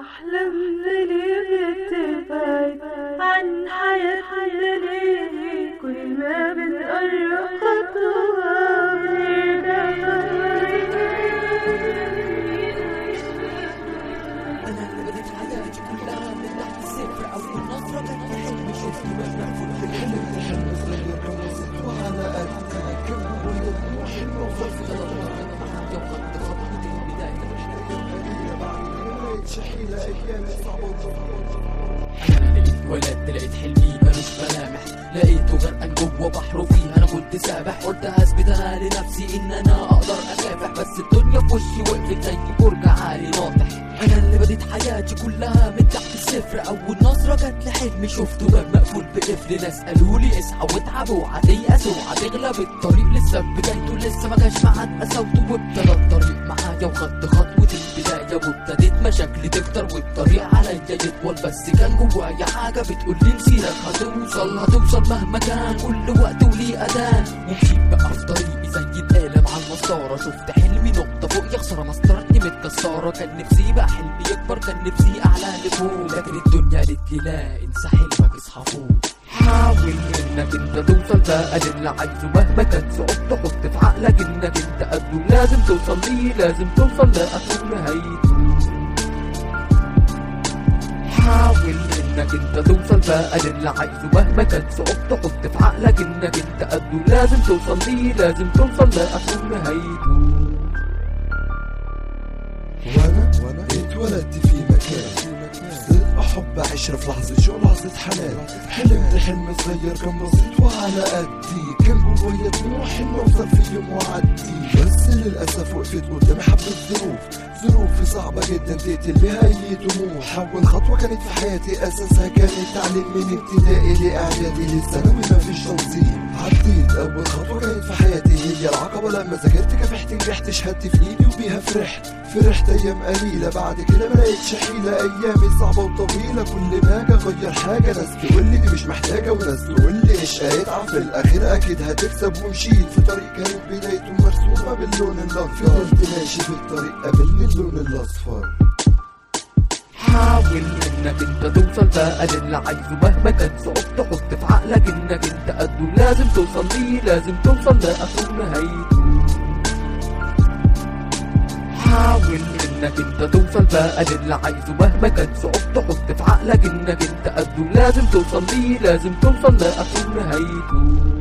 أحلام ليه بتبعد عن حياتنا ليه كل ما بنقرب خطوة بنرجع انا اللي بديت حياتي كلها من تحت الصفر او من نظره كان حلمي شفت مبنى فوق الحلم الحلم صغير كان بسيط وعلى قدي كان جوايا طموح انه اوصل في ثلاث مرات معايا وخدت خطوه البدايه مش لاقي بعد ما لقيتش حيله ايامي صعبه انا لقيت ولدت لقيت حلمي ملوش ملامح لقيته غرقان جوه بحر وفيه انا كنت سابح قلت هثبت انا لنفسي ان انا اقدر اكافح بس الدنيا في وشي وقفت زي برج عالي ناطح انا اللي بديت حياتي كلها من تحت الصفر اول نظره جت لحلمي شفته باب مقفول بقفل ناس قالوا لي اصحى واتعب وهتيأس وهتغلب الطريق لسه بدايته لسه ما جاش معاد قساوته وابتدى الطريق معايا وخدت خطوه البدايه وابتديت مشاكلي تكتر والطريق عليا يطول بس كان جوايا حاجه بتقول لي مسيرك هتوصل هتوصل مهما كان كل وقت وليه اذان ومشيت بقى في طريقي زي القلم على المسطره شفت حلمي نقطه فوق يا خساره مسطرتني متكسره كان نفسي بقى حلمي يكبر كان نفسي اعلى لفوق لكن الدنيا قالت لي لا انسى حلمك اصحى فوق حاول انك انت توصل بقى للي عايزه مهما كان صعوبته حط في عقلك انك انت قده لازم توصل ليه لازم توصل لاخر نهايته حاول انك انت توصل بقى للي عايزه مهما كان صعوبته حط في عقلك انك انت قده لازم توصل ليه لازم توصل لاخر نهايته وانا وانا اتولدت في مكان صدق حب عشرة في لحظة شو لحظة حنان حلمت حلم صغير كان بسيط وعلى قدي كان جوايا طموح اني اوصل في يوم وعدي بس للاسف وقفت قدامي حبة ظروف ظروف صعبة جدا تقتل بها اي طموح اول خطوة كانت في حياتي اساسها كان التعليم من ابتدائي لاعدادي للثانوي مفيش تنظيم عديت اول خطوة كانت في حياتي هي العقبة لما ذاكرت كافحت نجحت شهادتي في ايدي وبيها فرحت فرحت ايام قليلة بعد كده ما لقيتش حيلة ايامي صعبة وطويلة كل ما اجي اغير حاجة ناس تقول لي دي مش محتاجة وناس تقول لي مش هيتعب في الاخير اكيد هتكسب ومشيت في طريق كانت بدايته مرسومة باللون الاخضر فضلت ماشي في الطريق قابلني اللون الاصفر حاول انك انت توصل بقى للي عايزه مهما كان صعوبته حط في عقلك انك انت قده لازم توصل ليه لازم توصل لاخر نهايته حاول انك انت توصل بقى للي عايزه مهما كان صعوبته حط في عقلك انك انت قده لازم توصل ليه لازم توصل لاخر نهايته